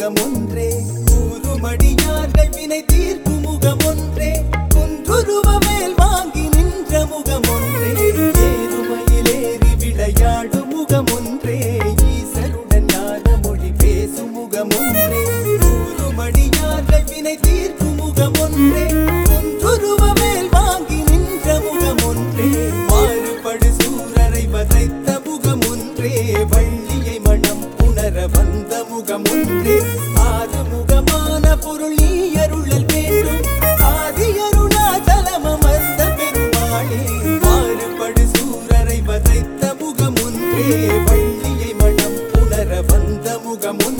முகம் ஒன்றே கூறுமடியார்கள் வினை தீர்க்கும் முகம் ஒன்றே குன்றுருவ மேல் வாங்கி நின்ற முகம் ஒன்றே ஏறுமையிலேறி விளையாடும் முகம் ஒன்றே ஈசருடன் ஞான மொழி பேசும் முகம் ஒன்றே கூறுமடியார்கள் வினை தீர்க்கும் முகம் ஒன்றே குன்றுருவ மேல் வாங்கி நின்ற முகம் ஒன்றே மாறுபடு சூரரை வதைத்த முகம் ஒன்றே வள்ளியை மனம் உணர வந்த முகம் ஒன்றே ஆறு முகமான பொருள் நீ அருளல் வேண்டும் ஆதி அருணாச்சலம் அமர்ந்த பெருமாளே மாறுபடு சூரரை வதைத்த முகம் ஒன்றே வள்ளியை மனம் உணர வந்த முகம் ஒன்றே